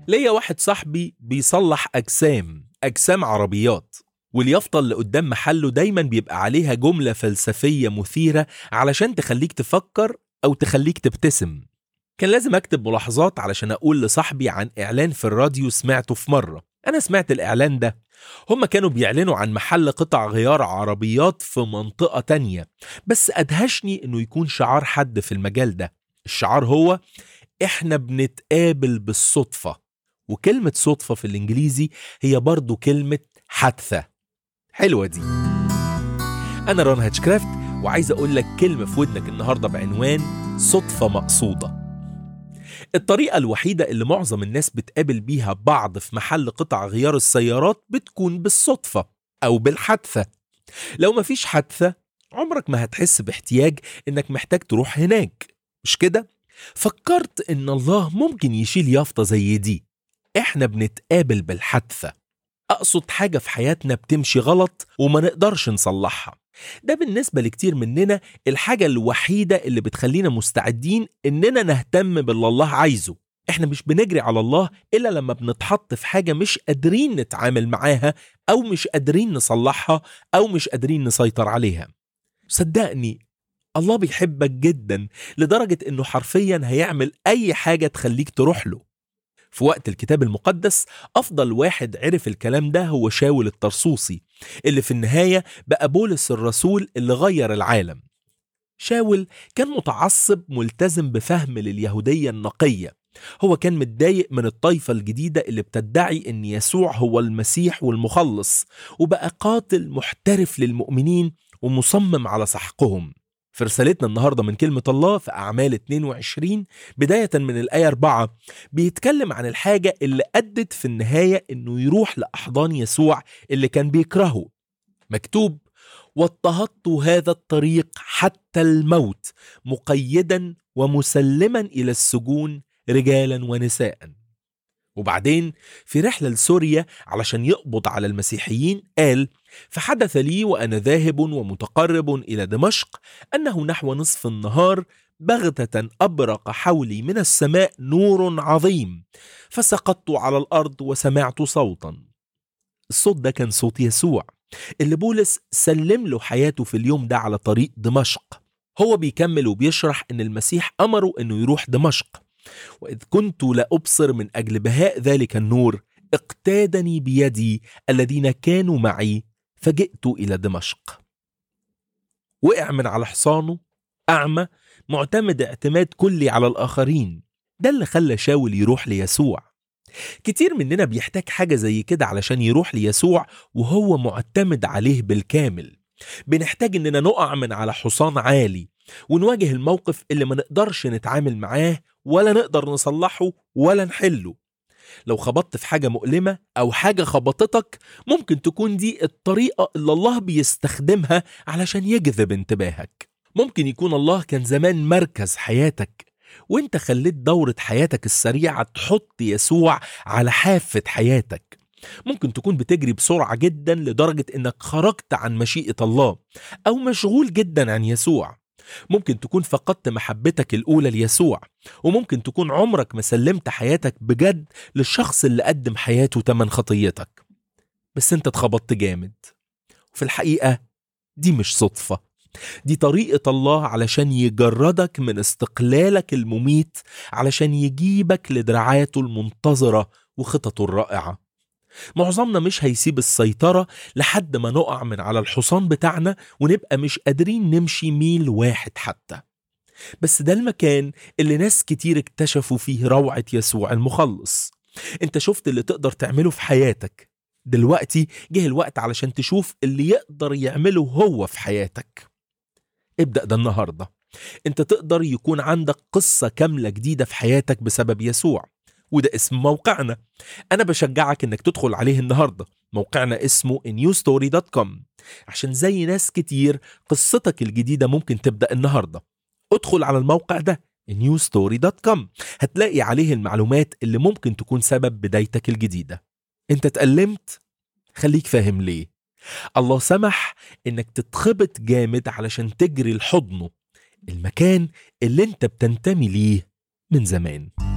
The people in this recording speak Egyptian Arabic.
ليا واحد صاحبي بيصلح أجسام أجسام عربيات واليافطة اللي قدام محله دايما بيبقى عليها جملة فلسفية مثيرة علشان تخليك تفكر أو تخليك تبتسم كان لازم أكتب ملاحظات علشان أقول لصاحبي عن إعلان في الراديو سمعته في مرة أنا سمعت الإعلان ده هما كانوا بيعلنوا عن محل قطع غيار عربيات في منطقة تانية بس أدهشني إنه يكون شعار حد في المجال ده الشعار هو إحنا بنتقابل بالصدفة وكلمة صدفة في الإنجليزي هي برضو كلمة حادثة حلوة دي أنا رون هاتشكرافت وعايز أقول لك كلمة في ودنك النهاردة بعنوان صدفة مقصودة الطريقة الوحيدة اللي معظم الناس بتقابل بيها بعض في محل قطع غيار السيارات بتكون بالصدفة أو بالحادثة لو مفيش حادثة عمرك ما هتحس باحتياج إنك محتاج تروح هناك مش كده؟ فكرت إن الله ممكن يشيل يافطة زي دي إحنا بنتقابل بالحادثة أقصد حاجة في حياتنا بتمشي غلط وما نقدرش نصلحها ده بالنسبة لكتير مننا الحاجة الوحيدة اللي بتخلينا مستعدين إننا نهتم باللي الله عايزه إحنا مش بنجري على الله إلا لما بنتحط في حاجة مش قادرين نتعامل معاها أو مش قادرين نصلحها أو مش قادرين نسيطر عليها صدقني الله بيحبك جدا لدرجة إنه حرفيا هيعمل أي حاجة تخليك تروح له في وقت الكتاب المقدس أفضل واحد عرف الكلام ده هو شاول الطرسوسي اللي في النهاية بقى بولس الرسول اللي غير العالم شاول كان متعصب ملتزم بفهم لليهودية النقية هو كان متضايق من الطائفة الجديدة اللي بتدعي إن يسوع هو المسيح والمخلص وبقى قاتل محترف للمؤمنين ومصمم على سحقهم في رسالتنا النهارده من كلمة الله في أعمال 22 بداية من الآية 4 بيتكلم عن الحاجة اللي أدت في النهاية إنه يروح لأحضان يسوع اللي كان بيكرهه مكتوب واضطهدت هذا الطريق حتى الموت مقيدا ومسلما إلى السجون رجالا ونساء وبعدين في رحلة لسوريا علشان يقبض على المسيحيين قال فحدث لي وأنا ذاهب ومتقرب إلى دمشق أنه نحو نصف النهار بغتة أبرق حولي من السماء نور عظيم فسقطت على الأرض وسمعت صوتا الصوت ده كان صوت يسوع اللي بولس سلم له حياته في اليوم ده على طريق دمشق هو بيكمل وبيشرح ان المسيح امره انه يروح دمشق واذ كنت لابصر من اجل بهاء ذلك النور اقتادني بيدي الذين كانوا معي فجئت الى دمشق وقع من على حصانه اعمى معتمد اعتماد كلي على الاخرين ده اللي خلى شاول يروح ليسوع كتير مننا بيحتاج حاجة زي كده علشان يروح ليسوع وهو معتمد عليه بالكامل بنحتاج اننا نقع من على حصان عالي ونواجه الموقف اللي ما نقدرش نتعامل معاه ولا نقدر نصلحه ولا نحله لو خبطت في حاجة مؤلمة أو حاجة خبطتك ممكن تكون دي الطريقة اللي الله بيستخدمها علشان يجذب انتباهك ممكن يكون الله كان زمان مركز حياتك وانت خليت دورة حياتك السريعة تحط يسوع على حافة حياتك ممكن تكون بتجري بسرعة جدا لدرجة انك خرجت عن مشيئة الله او مشغول جدا عن يسوع ممكن تكون فقدت محبتك الأولى ليسوع وممكن تكون عمرك ما سلمت حياتك بجد للشخص اللي قدم حياته تمن خطيتك بس انت اتخبطت جامد وفي الحقيقة دي مش صدفة دي طريقة الله علشان يجردك من استقلالك المميت علشان يجيبك لدراعاته المنتظرة وخططه الرائعة معظمنا مش هيسيب السيطرة لحد ما نقع من على الحصان بتاعنا ونبقى مش قادرين نمشي ميل واحد حتى بس ده المكان اللي ناس كتير اكتشفوا فيه روعة يسوع المخلص انت شفت اللي تقدر تعمله في حياتك دلوقتي جه الوقت علشان تشوف اللي يقدر يعمله هو في حياتك ابدأ ده النهاردة انت تقدر يكون عندك قصة كاملة جديدة في حياتك بسبب يسوع وده اسم موقعنا أنا بشجعك إنك تدخل عليه النهاردة موقعنا اسمه newstory.com عشان زي ناس كتير قصتك الجديدة ممكن تبدأ النهاردة ادخل على الموقع ده newstory.com هتلاقي عليه المعلومات اللي ممكن تكون سبب بدايتك الجديدة انت اتألمت؟ خليك فاهم ليه الله سمح انك تتخبط جامد علشان تجري لحضنه المكان اللي انت بتنتمي ليه من زمان